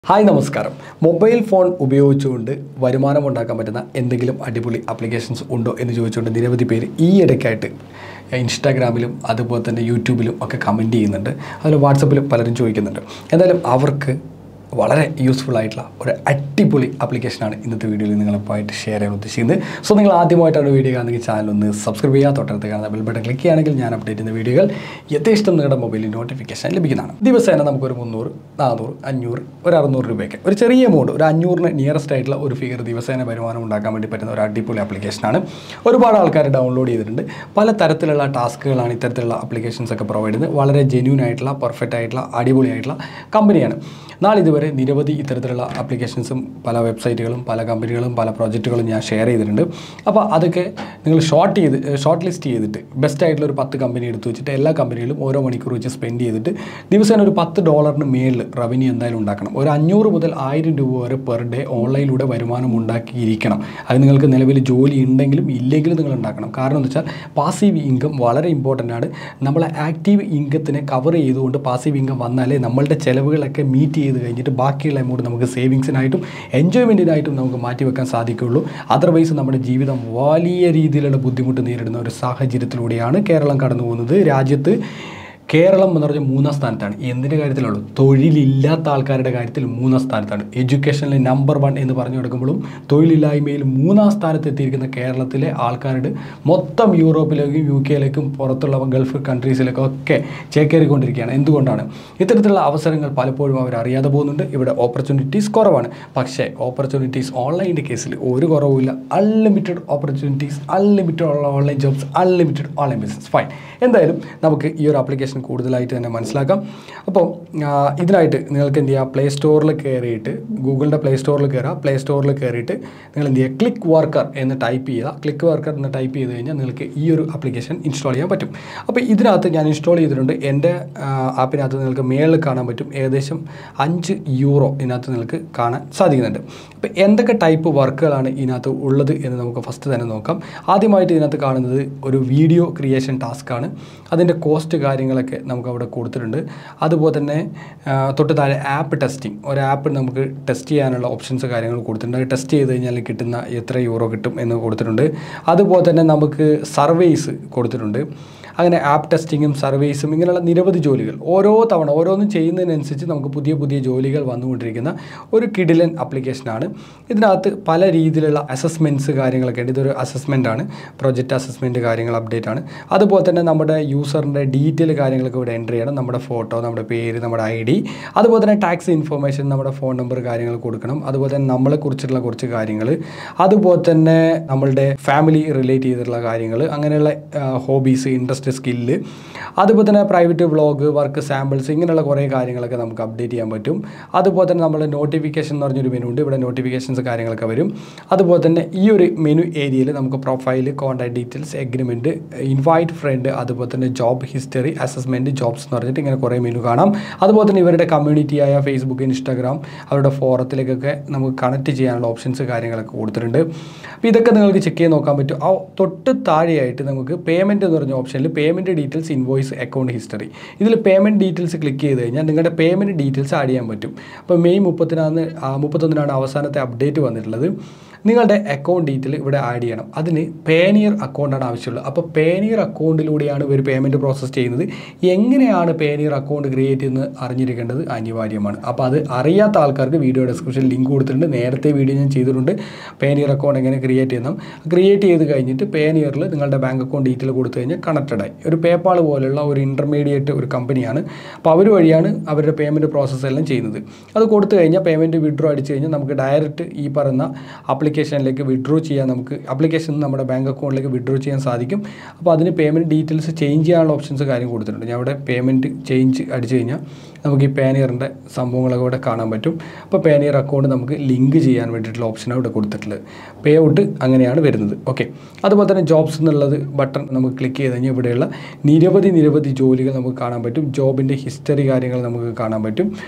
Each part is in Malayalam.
ഹായ് നമസ്കാരം മൊബൈൽ ഫോൺ ഉപയോഗിച്ചുകൊണ്ട് വരുമാനം ഉണ്ടാക്കാൻ പറ്റുന്ന എന്തെങ്കിലും അടിപൊളി ആപ്ലിക്കേഷൻസ് ഉണ്ടോ എന്ന് ചോദിച്ചുകൊണ്ട് നിരവധി പേര് ഈ ഇടയ്ക്കായിട്ട് ഇൻസ്റ്റാഗ്രാമിലും അതുപോലെ തന്നെ യൂട്യൂബിലും ഒക്കെ കമൻറ്റ് ചെയ്യുന്നുണ്ട് അതുപോലെ വാട്സപ്പിലും പലരും ചോദിക്കുന്നുണ്ട് എന്തായാലും അവർക്ക് വളരെ യൂസ്ഫുൾ ആയിട്ടുള്ള ഒരു അടിപൊളി ആപ്ലിക്കേഷനാണ് ഇന്നത്തെ വീഡിയോയിൽ നിങ്ങളുമായിട്ട് ഷെയർ ചെയ്യാൻ ഉദ്ദേശിക്കുന്നത് സോ നിങ്ങൾ ആദ്യമായിട്ടാണ് വീഡിയോ കാണുന്നെങ്കിൽ ചാനൽ ഒന്ന് സബ്സ്ക്രൈബ് ചെയ്യുക തൊട്ടടുത്ത് കാണുന്ന ബെൽ ബട്ടൺ ക്ലിക്ക് ചെയ്യുകയാണെങ്കിൽ ഞാൻ അപ്ഡേറ്റ് ചെയ്യുന്ന വീഡിയോകൾ യഥേഷ്ടം നിങ്ങളുടെ മൊബൈലിൽ നോട്ടിഫിക്കേഷൻ ലഭിക്കുന്നതാണ് ദിവസേന നമുക്കൊരു മുന്നൂറ് നാനൂറ് അഞ്ഞൂറ് ഒരു അറുന്നൂറ് രൂപയ്ക്ക് ഒരു ചെറിയ എമൗണ്ട് ഒരു അഞ്ഞൂറിന് നിയറസ്റ്റ് ആയിട്ടുള്ള ഒരു ഫിഗർ ദിവസേന വരുമാനം ഉണ്ടാക്കാൻ വേണ്ടി പറ്റുന്ന ഒരു അടിപൊളി ആപ്ലിക്കേഷനാണ് ഒരുപാട് ആൾക്കാർ ഡൗൺലോഡ് ചെയ്തിട്ടുണ്ട് പല തരത്തിലുള്ള ടാസ്കുകളാണ് ഇത്തരത്തിലുള്ള ആപ്ലിക്കേഷൻസ് ഒക്കെ പ്രൊവൈഡ് ചെയ്യുന്നത് വളരെ ജെന്യൂൻ ആയിട്ടുള്ള പെർഫെക്റ്റ് ആയിട്ടുള്ള അടിപൊളിയായിട്ടുള്ള കമ്പനിയാണ് നാളിതുവരെ നിരവധി ഇത്തരത്തിലുള്ള ആപ്ലിക്കേഷൻസും പല വെബ്സൈറ്റുകളും പല കമ്പനികളും പല പ്രോജക്റ്റുകളും ഞാൻ ഷെയർ ചെയ്തിട്ടുണ്ട് അപ്പോൾ അതൊക്കെ നിങ്ങൾ ഷോർട്ട് ചെയ്ത് ഷോർട്ട് ലിസ്റ്റ് ചെയ്തിട്ട് ബെസ്റ്റ് ആയിട്ടുള്ള ഒരു പത്ത് കമ്പനി എടുത്തു വെച്ചിട്ട് എല്ലാ കമ്പനികളും ഓരോ മണിക്കൂർ വെച്ച് സ്പെൻഡ് ചെയ്തിട്ട് ദിവസേന ഒരു പത്ത് ഡോളറിന് മേളിൽ റവന്യൂ എന്തായാലും ഉണ്ടാക്കണം ഒരു അഞ്ഞൂറ് മുതൽ ആയിരം രൂപ വരെ പെർ ഡേ ഓൺലൈനിലൂടെ വരുമാനം ഉണ്ടാക്കിയിരിക്കണം അത് നിങ്ങൾക്ക് നിലവിൽ ജോലി ഉണ്ടെങ്കിലും ഇല്ലെങ്കിലും നിങ്ങൾ ഉണ്ടാക്കണം കാരണം എന്ന് വെച്ചാൽ പാസീവ് ഇൻകം വളരെ ഇമ്പോർട്ടൻ്റ് ആണ് നമ്മളെ ആക്റ്റീവ് ഇൻകത്തിനെ കവർ ചെയ്തുകൊണ്ട് പാസീവ് ഇൻകം വന്നാലേ നമ്മളുടെ ചിലവുകളൊക്കെ മീറ്റ് ചെയ്ത് കഴിഞ്ഞിട്ട് ബാക്കിയുള്ള എമൗണ്ട് നമുക്ക് സേവിങ്സിനായിട്ടും എൻജോയ്മെൻറ്റിനായിട്ടും നമുക്ക് മാറ്റി വെക്കാൻ സാധിക്കുകയുള്ളൂ അതർവൈസ് നമ്മുടെ ജീവിതം വലിയ രീതിയിലുള്ള ബുദ്ധിമുട്ട് നേരിടുന്ന ഒരു സാഹചര്യത്തിലൂടെയാണ് കേരളം കടന്നു പോകുന്നത് രാജ്യത്ത് കേരളം എന്ന് പറഞ്ഞാൽ മൂന്നാം സ്ഥാനത്താണ് എന്തിൻ്റെ കാര്യത്തിലുള്ളൂ തൊഴിലില്ലാത്ത ആൾക്കാരുടെ കാര്യത്തിൽ മൂന്നാം സ്ഥാനത്താണ് എഡ്യൂക്കേഷനിൽ നമ്പർ വൺ എന്ന് പറഞ്ഞു കൊടുക്കുമ്പോഴും തൊഴിലില്ലായ്മയിൽ മൂന്നാം സ്ഥാനത്ത് എത്തിയിരിക്കുന്ന കേരളത്തിലെ ആൾക്കാരുടെ മൊത്തം യൂറോപ്പിലേക്കും യു കെയിലേക്കും പുറത്തുള്ള ഗൾഫ് കൺട്രീസിലേക്കും ഒക്കെ ചേക്കേറിക്കൊണ്ടിരിക്കുകയാണ് എന്തുകൊണ്ടാണ് ഇത്തരത്തിലുള്ള അവസരങ്ങൾ പലപ്പോഴും അവർ അറിയാതെ പോകുന്നുണ്ട് ഇവിടെ ഓപ്പർച്യൂണിറ്റീസ് കുറവാണ് പക്ഷേ ഓപ്പർച്യൂണിറ്റീസ് ഓൺലൈൻ്റെ കേസിൽ ഒരു കുറവുമില്ല അൺലിമിറ്റഡ് ഓപ്പർച്യൂണിറ്റീസ് അൺലിമിറ്റഡ് ഉള്ള online jobs unlimited online business fine എന്തായാലും നമുക്ക് ഈ ഒരു ആപ്ലിക്കേഷൻ കൂടുതലായിട്ട് തന്നെ മനസ്സിലാക്കാം അപ്പോൾ ആ, ഇതിനായിട്ട് നിങ്ങൾക്ക് എന്ത് ചെയ്യുക പ്ലേ സ്റ്റോറിൽ കയറിയിട്ട് ഗൂഗിളിൻ്റെ പ്ലേ സ്റ്റോറിൽ കയറുക പ്ലേ സ്റ്റോറിൽ കയറിയിട്ട് നിങ്ങൾ എന്ത് ചെയ്യുക ക്ലിക്ക് വർക്കർ എന്ന് ടൈപ്പ് ചെയ്യുക ക്ലിക്ക് വർക്കർ എന്ന് ടൈപ്പ് ചെയ്ത് കഴിഞ്ഞാൽ നിങ്ങൾക്ക് ഈ ഒരു ആപ്ലിക്കേഷൻ ഇൻസ്റ്റാൾ ചെയ്യാൻ പറ്റും അപ്പോൾ ഇതിനകത്ത് ഞാൻ ഇൻസ്റ്റാൾ ചെയ്തിട്ടുണ്ട് എൻ്റെ ആ, ആപ്പിനകത്ത് നിങ്ങൾക്ക് മേളിൽ കാണാൻ പറ്റും ഏകദേശം അഞ്ച് യൂറോ ഇതിനകത്ത് നിങ്ങൾക്ക് കാണാൻ സാധിക്കുന്നുണ്ട് അപ്പോൾ എന്തൊക്കെ ടൈപ്പ് വർക്കുകളാണ് ഇതിനകത്ത് ഉള്ളത് എന്ന് നമുക്ക് ഫസ്റ്റ് തന്നെ നോക്കാം ആദ്യമായിട്ട് ഇതിനകത്ത് കാണുന്നത് ഒരു വീഡിയോ ക്രിയേഷൻ ടാസ്ക്കാണ് അതിൻ്റെ കോസ്റ്റ് കാര്യങ്ങളൊക്കെ നമുക്ക് അവിടെ കൊടുത്തിട്ടുണ്ട് അതുപോലെ തന്നെ ആ, തൊട്ട് താഴെ ആപ്പ് ടെസ്റ്റിംഗ് ഒരു ആപ്പ് നമുക്ക് ടെസ്റ്റ് ചെയ്യാനുള്ള ഓപ്ഷൻസ് കാര്യങ്ങൾ കൊടുത്തിട്ടുണ്ട് അത് ടെസ്റ്റ് ചെയ്ത് കഴിഞ്ഞാൽ കിട്ടുന്ന എത്ര യൂറോ കിട്ടും എന്ന് കൊടുത്തിട്ടുണ്ട് അതുപോലെ തന്നെ നമുക്ക് സർവേസ് കൊടുത്തിട്ടുണ്ട് അങ്ങനെ ആപ്പ് ടെസ്റ്റിങ്ങും സർവീസും ഇങ്ങനെയുള്ള നിരവധി ജോലികൾ ഓരോ തവണ ഓരോന്നും ചെയ്യുന്നതിനനുസരിച്ച് നമുക്ക് പുതിയ പുതിയ ജോലികൾ വന്നുകൊണ്ടിരിക്കുന്ന ഒരു കിഡിലൻ ആപ്ലിക്കേഷനാണ് ഇതിനകത്ത് പല രീതിയിലുള്ള അസസ്മെൻറ്റ്സ് കാര്യങ്ങളൊക്കെ ഉണ്ട് ഇതൊരു അസസ്മെൻ്റ് ആണ് പ്രൊജക്റ്റ് അസസ്മെൻറ്റ് കാര്യങ്ങൾ അപ്ഡേറ്റ് ആണ് അതുപോലെ തന്നെ നമ്മുടെ യൂസറിൻ്റെ ഡീറ്റെയിൽ കാര്യങ്ങളൊക്കെ ഇവിടെ എൻ്റർ ചെയ്യണം നമ്മുടെ ഫോട്ടോ നമ്മുടെ പേര് നമ്മുടെ ഐ ഡി അതുപോലെ തന്നെ ടാക്സ് ഇൻഫർമേഷൻ നമ്മുടെ ഫോൺ നമ്പർ കാര്യങ്ങൾ കൊടുക്കണം അതുപോലെ തന്നെ നമ്മളെക്കുറിച്ചുള്ള കുറച്ച് കാര്യങ്ങൾ അതുപോലെ തന്നെ നമ്മളുടെ ഫാമിലി റിലേറ്റ് ചെയ്തിട്ടുള്ള കാര്യങ്ങൾ അങ്ങനെയുള്ള ഹോബീസ് ഇൻട്രസ്റ്റ് സ്കില്ല് അതുപോലെ തന്നെ പ്രൈവറ്റ് വ്ളോഗ് വർക്ക് സാമ്പിൾസ് ഇങ്ങനെയുള്ള കുറേ കാര്യങ്ങളൊക്കെ നമുക്ക് അപ്ഡേറ്റ് ചെയ്യാൻ പറ്റും അതുപോലെ തന്നെ നമ്മുടെ നോട്ടിഫിക്കേഷൻ എന്ന് പറഞ്ഞൊരു മെനു ഉണ്ട് ഇവിടെ നോട്ടിഫിക്കേഷൻസ് കാര്യങ്ങളൊക്കെ വരും അതുപോലെ തന്നെ ഈ ഒരു മെനു ഏരിയയിൽ നമുക്ക് profile contact details agreement invite friend അതുപോലെ തന്നെ ജോബ് ഹിസ്റ്ററി അസസ്മെൻറ്റ് ജോബ്സ് എന്ന് പറഞ്ഞിട്ട് ഇങ്ങനെ കുറേ മെനു കാണാം അതുപോലെ തന്നെ ഇവരുടെ കമ്മ്യൂണിറ്റിയായ ഫേസ്ബുക്ക് ഇൻസ്റ്റാഗ്രാം അവരുടെ ഫോറത്തിലേക്കൊക്കെ നമുക്ക് കണക്ട് ചെയ്യാനുള്ള ഓപ്ഷൻസ് കാര്യങ്ങളൊക്കെ കൊടുത്തിട്ടുണ്ട് അപ്പോൾ ഇതൊക്കെ നിങ്ങൾക്ക് ചെക്ക് ചെയ്ത് നോക്കാൻ പറ്റും ആ തൊട്ട് താഴെയായിട്ട് നമുക്ക് പേയ്മെൻറ്റ് എന്ന് പറഞ്ഞ ഓപ്ഷനിൽ payment details invoice account history ഇതിൽ പേയ്മെൻറ്റ് ഡീറ്റെയിൽസ് ക്ലിക്ക് ചെയ്ത് കഴിഞ്ഞാൽ നിങ്ങളുടെ പേയ്മെൻറ്റ് ഡീറ്റെയിൽസ് ആഡ് ചെയ്യാൻ പറ്റും അപ്പോൾ മെയ് മുപ്പത്തിനാണ് മുപ്പത്തൊന്നിനാണ് അവസാനത്തെ അപ്ഡേറ്റ് വന്നിട്ടുള്ളത് നിങ്ങളുടെ അക്കൗണ്ട് ഡീറ്റെയിൽ ഇവിടെ ആഡ് ചെയ്യണം അതിന് പേനിയർ അക്കൗണ്ടാണ് ആവശ്യമുള്ളത് അപ്പോൾ പേനിയർ അക്കൗണ്ടിലൂടെയാണ് ഇവർ പേയ്മെൻറ്റ് പ്രോസസ്സ് ചെയ്യുന്നത് എങ്ങനെയാണ് പേനിയർ അക്കൗണ്ട് ക്രിയേറ്റ് ചെയ്യുന്നത് അറിഞ്ഞിരിക്കേണ്ടത് അനിവാര്യമാണ് അപ്പോൾ അത് അറിയാത്ത ആൾക്കാർക്ക് വീഡിയോ ഡിസ്ക്രിപ്ഷനിൽ ലിങ്ക് കൊടുത്തിട്ടുണ്ട് നേരത്തെ വീഡിയോ ഞാൻ ചെയ്തിട്ടുണ്ട് പേനിയർ അക്കൗണ്ട് എങ്ങനെ ക്രിയേറ്റ് ചെയ്യണം ക്രിയേറ്റ് ചെയ്ത് കഴിഞ്ഞിട്ട് പേനിയറിൽ നിങ്ങളുടെ ബാങ്ക് അക്കൗണ്ട് ഡീറ്റെയിൽ കൊടുത്തു കഴിഞ്ഞാൽ കണക്റ്റഡ് ആയി ഒരു പേപ്പാൾ പോലുള്ള ഒരു ഇൻ്റർമീഡിയറ്റ് ഒരു കമ്പനിയാണ് അപ്പോൾ അവർ വഴിയാണ് അവരുടെ പേയ്മെൻറ്റ് പ്രോസസ്സ് എല്ലാം ചെയ്യുന്നത് അത് കൊടുത്തു കഴിഞ്ഞാൽ പേയ്മെൻറ്റ് വിഡ്രോ അടിച്ചു കഴിഞ്ഞാൽ നമുക്ക് ഡയറക്റ്റ് ഈ പറയുന്ന ആപ്ലിക്കേഷനിലേക്ക് വിഡ്രോ ചെയ്യാൻ നമുക്ക് ആപ്ലിക്കേഷൻ നമ്മുടെ ബാങ്ക് അക്കൗണ്ടിലേക്ക് വിഡ്രോ ചെയ്യാൻ സാധിക്കും അപ്പോൾ അതിന് പേയ്മെൻറ്റ് ഡീറ്റെയിൽസ് ചേഞ്ച് ചെയ്യാനുള്ള ഓപ്ഷൻസ് കാര്യം കൊടുത്തിട്ടുണ്ട് ഞാൻ അവിടെ പേയ്മെൻറ്റ് ചേഞ്ച് അടിച്ചു കഴിഞ്ഞാൽ നമുക്ക് ഈ പാനിയറിൻ്റെ സംഭവങ്ങളൊക്കെ ഇവിടെ കാണാൻ പറ്റും അപ്പോൾ പാനിയർ അക്കൗണ്ട് നമുക്ക് ലിങ്ക് ചെയ്യാൻ വേണ്ടിയിട്ടുള്ള ഓപ്ഷനാണ് ഇവിടെ കൊടുത്തിട്ടുള്ളത് പേ ഔട്ട് അങ്ങനെയാണ് വരുന്നത് ഓക്കെ അതുപോലെ തന്നെ ജോബ്സ് എന്നുള്ളത് ബട്ടൺ നമുക്ക് ക്ലിക്ക് ചെയ്ത് കഴിഞ്ഞാൽ ഇവിടെയുള്ള നിരവധി നിരവധി ജോലികൾ നമുക്ക് കാണാൻ പറ്റും ജോബിൻ്റെ ഹിസ്റ്ററി കാര്യങ്ങൾ നമുക്ക് കാണാൻ പറ്റും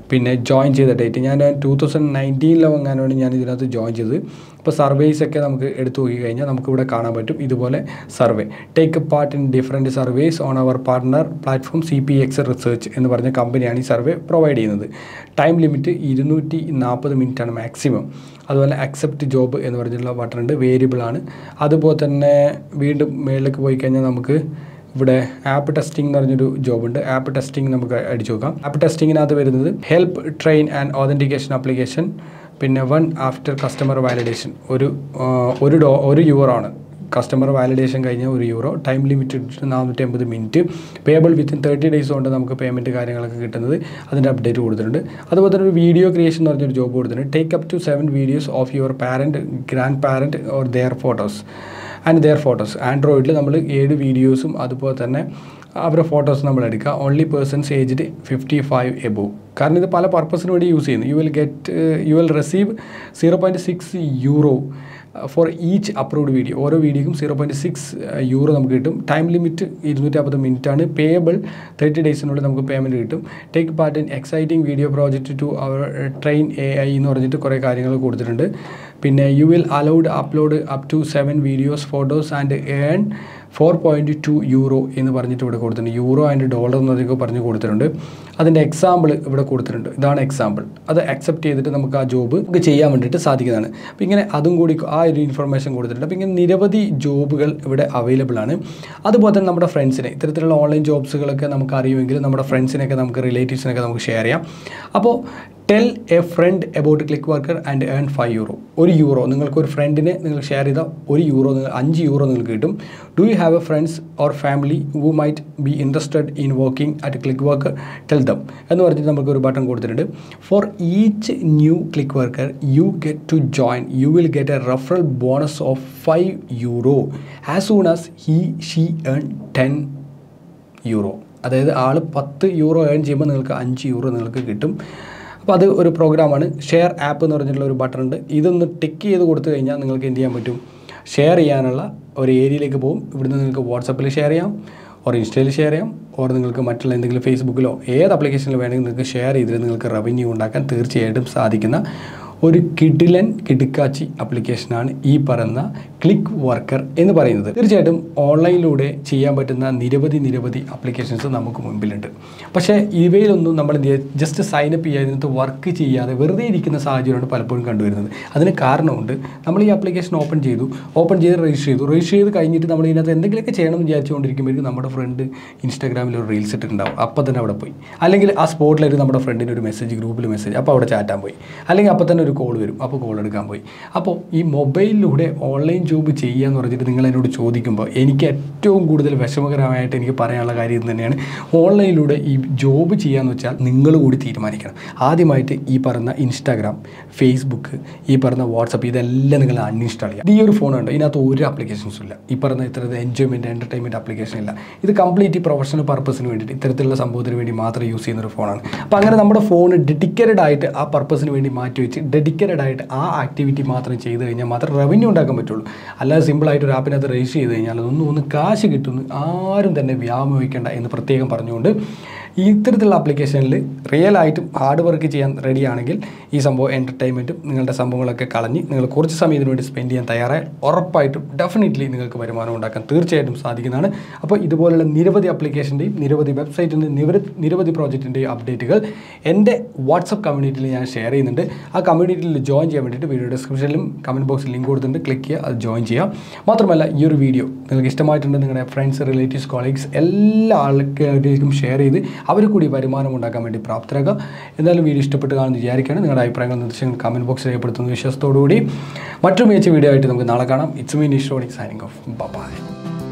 പിന്നെ ജോയിൻ ചെയ്ത ഡേറ്റ് ഞാൻ ടൂ തൗസൻഡ് നയൻറ്റീനിലെങ്ങാനാണ് ഞാൻ ഇതിനകത്ത് ജോയിൻ ചെയ്തത് ഇപ്പോൾ സർവേസ് ഒക്കെ നമുക്ക് എടുത്തു നോക്കി കഴിഞ്ഞാൽ നമുക്കിവിടെ കാണാൻ പറ്റും ഇതുപോലെ survey take part in different surveys on our partner platform C P X research എന്ന് പറഞ്ഞ കമ്പനിയാണ് ഈ സർവേ പ്രൊവൈഡ് ചെയ്യുന്നത് ടൈം ലിമിറ്റ് ഇരുന്നൂറ്റി നാൽപ്പത് മിനിറ്റാണ് മാക്സിമം അതുപോലെ അക്സെപ്റ്റ് ജോബ് എന്ന് പറഞ്ഞിട്ടുള്ള ബട്ടൺ ഉണ്ട് വേരിയബിൾ ആണ് അതുപോലെ തന്നെ വീണ്ടും മേളിലേക്ക് പോയി കഴിഞ്ഞാൽ നമുക്ക് ഇവിടെ ആപ്പ് ടെസ്റ്റിംഗ് എന്ന് പറഞ്ഞൊരു ജോബ് ഉണ്ട് ആപ്പ് ടെസ്റ്റിംഗ് നമുക്ക് അടിച്ചു നോക്കാം ആപ്പ് ടെസ്റ്റിങ്ങിനകത്ത് വരുന്നത് help train and authentication application പിന്നെ വൺ ആഫ്റ്റർ കസ്റ്റമർ വാലിഡേഷൻ ഒരു ആ, ഒരു ഡോ ഒരു യൂറോ ആണ് കസ്റ്റമർ വാലിഡേഷൻ കഴിഞ്ഞ ഒരു യൂറോ ടൈം ലിമിറ്റ് നാനൂറ്റി അമ്പത് minute payable within thirty days കൊണ്ട് നമുക്ക് പേയ്മെൻറ്റ് കാര്യങ്ങളൊക്കെ കിട്ടുന്നത് അതിൻ്റെ അപ്ഡേറ്റ് കൊടുത്തിട്ടുണ്ട് അതുപോലെ തന്നെ ഒരു വീഡിയോ ക്രിയേഷൻ എന്ന് പറഞ്ഞൊരു ജോബ് കൊടുത്തിട്ടുണ്ട് take up to seven videos of your parent grand parent or their photos and their photos ആൻഡ്രോയിഡിൽ നമ്മൾ ഏഴ് വീഡിയോസും അതുപോലെ തന്നെ അവരുടെ ഫോട്ടോസ് നമ്മൾ എടുക്കുക only persons aged fifty five above കാരണം ഇത് പല പർപ്പസിന് വേണ്ടി യൂസ് ചെയ്യുന്നു you will get you will receive zero point six euro for each approved video ഓരോ വീഡിയോക്കും സീറോ പോയിൻറ്റ് സിക്സ് യൂറോ നമുക്ക് കിട്ടും ടൈം ലിമിറ്റ് ഇരുന്നൂറ്റി അമ്പത് മിനിറ്റ് ആണ് പേയബിൾ തേർട്ടി ഡേയ്സിനുള്ളിൽ നമുക്ക് പേയ്മെൻറ്റ് കിട്ടും take part in exciting video project to our train A I എന്ന് പറഞ്ഞിട്ട് കുറേ കാര്യങ്ങൾ കൊടുത്തിട്ടുണ്ട് പിന്നെ you will allowed upload up to seven videos photos and earn four point two euro എന്ന് പറഞ്ഞിട്ട് ഇവിടെ കൊടുത്തിട്ടുണ്ട് യൂറോ ആൻഡ് ഡോളർ എന്നൊക്കെ പറഞ്ഞ് കൊടുത്തിട്ടുണ്ട് അതിൻ്റെ എക്സാമ്പിൾ ഇവിടെ കൊടുത്തിട്ടുണ്ട് ഇതാണ് എക്സാമ്പിൾ അത് അക്സെപ്റ്റ് ചെയ്തിട്ട് നമുക്ക് ആ ജോബ് നമുക്ക് ചെയ്യാൻ വേണ്ടിയിട്ട് സാധിക്കുന്നതാണ് അപ്പോൾ ഇങ്ങനെ അതും കൂടി ആ ഒരു ഇൻഫർമേഷൻ കൊടുത്തിട്ടുണ്ട് അപ്പോൾ ഇങ്ങനെ നിരവധി ജോബുകൾ ഇവിടെ അവൈലബിൾ ആണ് അതുപോലെ തന്നെ നമ്മുടെ ഫ്രണ്ട്സിനെ ഇത്തരത്തിലുള്ള ഓൺലൈൻ ജോബ്സുകളൊക്കെ നമുക്ക് അറിയുമെങ്കിൽ നമ്മുടെ ഫ്രണ്ട്സിനൊക്കെ നമുക്ക് റിലേറ്റീവ്സിനൊക്കെ നമുക്ക് ഷെയർ ചെയ്യാം അപ്പോൾ tell a friend about click worker and earn five euro ഒരു യൂറോ നിങ്ങൾക്ക് ഒരു ഫ്രണ്ടിനെ നിങ്ങൾ ഷെയർ ചെയ്താൽ ഒരു യൂറോ നിങ്ങൾ അഞ്ച് യൂറോ നിങ്ങൾക്ക് കിട്ടും do you have a friends or family who might be interested in working at click worker tell them എന്ന് പറഞ്ഞിട്ട് നമുക്ക് ഒരു ബട്ടൺ കൊടുത്തിട്ടുണ്ട് for each new click worker you get to join you will get a referral bonus of five euro as soon as he she earn ten euro അതായത് ആൾ പത്ത് യൂറോ ഏൺ ചെയ്യുമ്പോൾ നിങ്ങൾക്ക് അഞ്ച് യൂറോ നിങ്ങൾക്ക് കിട്ടും അപ്പോൾ അത് ഒരു പ്രോഗ്രാമാണ് ഷെയർ ആപ്പ് എന്ന് പറഞ്ഞിട്ടുള്ള ഒരു ബട്ടൺ ഉണ്ട് ഇതൊന്ന് ടിക്ക് ചെയ്ത് കൊടുത്തു കഴിഞ്ഞാൽ നിങ്ങൾക്ക് എന്ത് ചെയ്യാൻ പറ്റും ഷെയർ ചെയ്യാനുള്ള ഒരു ഏരിയയിലേക്ക് പോകും ഇവിടുന്ന് നിങ്ങൾക്ക് വാട്സപ്പിൽ ഷെയർ ചെയ്യാം ഓർ ഇൻസ്റ്റയിൽ ഷെയർ ചെയ്യാം ഓർ നിങ്ങൾക്ക് മറ്റുള്ള എന്തെങ്കിലും ഫേസ്ബുക്കിലോ ഏത് ആപ്ലിക്കേഷനിൽ വേണമെങ്കിൽ നിങ്ങൾക്ക് ഷെയർ ചെയ്തിട്ട് നിങ്ങൾക്ക് റവന്യൂ ഉണ്ടാക്കാൻ തീർച്ചയായിട്ടും സാധിക്കുന്ന ഒരു കിഡിലൻ കിടുക്കാച്ചി ആപ്ലിക്കേഷനാണ് ഈ പറയുന്ന ക്ലിക്ക് വർക്കർ എന്ന് പറയുന്നത് തീർച്ചയായിട്ടും ഓൺലൈനിലൂടെ ചെയ്യാൻ പറ്റുന്ന നിരവധി നിരവധി ആപ്ലിക്കേഷൻസ് നമുക്ക് മുമ്പിലുണ്ട് പക്ഷേ ഇവയിലൊന്നും നമ്മൾ എന്ത് ചെയ്യുക ജസ്റ്റ് സൈനപ്പ് ചെയ്യാതെ ഇതിനകത്ത് വർക്ക് ചെയ്യാതെ വെറുതെ ഇരിക്കുന്ന സാഹചര്യമാണ് പലപ്പോഴും കണ്ടുവരുന്നത് അതിന് കാരണമുണ്ട് നമ്മൾ ഈ ആപ്ലിക്കേഷൻ ഓപ്പൺ ചെയ്തു ഓപ്പൺ ചെയ്ത് രജിസ്റ്റർ ചെയ്തു രജിസ്റ്റർ ചെയ്ത് കഴിഞ്ഞിട്ട് നമ്മൾ ഇതിനകത്ത് എന്തെങ്കിലുമൊക്കെ ചെയ്യണം എന്ന് വിചാരിച്ചുകൊണ്ടിരിക്കുമ്പോഴേക്കും നമ്മുടെ ഫ്രണ്ട് ഇൻസ്റ്റാഗ്രാമിൽ ഒരു റീൽസ് ഇട്ടിട്ടുണ്ടാവും അപ്പോൾ തന്നെ അവിടെ പോയി അല്ലെങ്കിൽ ആ സ്പോട്ടിലായിട്ട് നമ്മുടെ ഫ്രണ്ടിന് ഒരു മെസ്സേജ് ഗ്രൂപ്പിൽ മെസ്സേജ് അപ്പോൾ അവിടെ ചാറ്റാൻ പോയി അല്ലെങ്കിൽ അപ്പോൾ തന്നെ ഒരു കോൾ വരും അപ്പോൾ കോൾ എടുക്കാൻ പോയി അപ്പോൾ ഈ മൊബൈലിലൂടെ ഓൺലൈൻ ജോബ് ചെയ്യുക എന്ന് പറഞ്ഞിട്ട് നിങ്ങൾ എന്നോട് ചോദിക്കുമ്പോൾ എനിക്ക് ഏറ്റവും കൂടുതൽ വിഷമകരമായിട്ട് എനിക്ക് പറയാനുള്ള കാര്യം ഇത് തന്നെയാണ് ഓൺലൈനിലൂടെ ഈ ജോബ് ചെയ്യാന്ന് വെച്ചാൽ നിങ്ങൾ കൂടി തീരുമാനിക്കണം ആദ്യമായിട്ട് ഈ പറഞ്ഞ ഇൻസ്റ്റാഗ്രാം ഫേസ്ബുക്ക് ഈ പറഞ്ഞ വാട്സപ്പ് ഇതെല്ലാം നിങ്ങൾ അൺഇൻസ്റ്റാൾ ചെയ്യുക ഈ ഒരു ഫോൺ ഉണ്ട് ഇതിനകത്ത് ഒരു ആപ്ലിക്കേഷൻസും ഇല്ല ഈ പറഞ്ഞ ഇത്തരത്തിൽ എൻജോയ്മെൻറ്റ് എൻ്റർടൈൻമെൻറ്റ് ആപ്ലിക്കേഷൻ ഇല്ല ഇത് കംപ്ലീറ്റ് പ്രൊഫഷണൽ പർപ്പസിന് വേണ്ടിയിട്ട് ഇത്തരത്തിലുള്ള സംഭവത്തിന് വേണ്ടി മാത്രം യൂസ് ചെയ്യുന്ന ഒരു ഫോണാണ് അപ്പോൾ അങ്ങനെ നമ്മുടെ ഫോൺ ഡെഡിക്കേറ്റഡ് ആയിട്ട് ആ പർപ്പസിന് വേണ്ടി മാറ്റി വെച്ച് ഡെഡിക്കേറ്റഡ് ആയിട്ട് ആ ആക്ടിവിറ്റി മാത്രം ചെയ്ത് കഴിഞ്ഞാൽ മാത്രം റവന്യൂ ഉണ്ടാക്കാൻ പറ്റുള്ളൂ അല്ലാതെ സിമ്പിളായിട്ട് ഒരു ആപ്പിനകത്ത് രജിസ്റ്റർ ചെയ്ത് കഴിഞ്ഞാൽ അതൊന്നും ഒന്ന് കാശ് കിട്ടുന്നു ആരും തന്നെ വ്യാമോഹിക്കേണ്ട എന്ന് പ്രത്യേകം പറഞ്ഞുകൊണ്ട് ഈ ഇത്തരത്തിലുള്ള ആപ്ലിക്കേഷനിൽ റിയൽ ആയിട്ടും ഹാർഡ് വർക്ക് ചെയ്യാൻ റെഡി ആണെങ്കിൽ ഈ സംഭവം എൻ്റർടൈൻമെൻറ്റും നിങ്ങളുടെ സംഭവങ്ങളൊക്കെ കളഞ്ഞ് നിങ്ങൾ കുറച്ച് സമയം ഇതിനു വേണ്ടി സ്പെൻഡ് ചെയ്യാൻ തയ്യാറായി ഉറപ്പായിട്ടും ഡെഫിനറ്റ്ലി നിങ്ങൾക്ക് വരുമാനം ഉണ്ടാക്കാൻ തീർച്ചയായിട്ടും സാധിക്കുന്നതാണ് അപ്പോൾ ഇതുപോലുള്ള നിരവധി ആപ്ലിക്കേഷൻ്റെയും നിരവധി വെബ്സൈറ്റിൻ്റെയും നിരവധി നിരവധി പ്രോജക്റ്റിൻ്റെയും അപ്ഡേറ്റുകൾ എൻ്റെ വാട്സപ്പ് കമ്മ്യൂണിറ്റിയിൽ ഞാൻ ഷെയർ ചെയ്യുന്നുണ്ട് ആ കമ്മ്യൂണിറ്റിയിൽ ജോയിൻ ചെയ്യാൻ വേണ്ടിയിട്ട് വീഡിയോ ഡിസ്ക്രിപ്ഷനിലും കമൻറ്റ് ബോക്സിൽ ലിങ്ക് കൊടുത്തിട്ടുണ്ട് ക്ലിക്ക് ചെയ്യുക അത് ജോയിൻ ചെയ്യുക മാത്രമല്ല ഈ ഒരു വീഡിയോ നിങ്ങൾക്ക് ഇഷ്ടമായിട്ടുണ്ട് നിങ്ങളുടെ ഫ്രണ്ട്സ് റിലേറ്റീവ്സ് കോളീഗ്സ് എല്ലാ ആൾക്കാരിലേക്കും ഷെയർ ചെയ്ത് അവർ കൂടി വരുമാനം ഉണ്ടാക്കാൻ വേണ്ടി പ്രാപ്തരാക്കുക എന്തായാലും വീഡിയോ ഇഷ്ടപ്പെട്ട് കാണുമെന്ന് വിചാരിക്കുകയാണ് നിങ്ങളുടെ അഭിപ്രായങ്ങൾ നിർദ്ദേശങ്ങൾ കമൻറ്റ് ബോക്സിൽ രേഖപ്പെടുത്തുന്ന വിശ്വാസത്തോടുകൂടി മറ്റൊരു മികച്ച വീഡിയോ ആയിട്ട് നമുക്ക് നാളെ കാണാം ഇറ്റ്സ് മീ നിഷോണിക് സൈനിങ് ഓഫ് ബൈ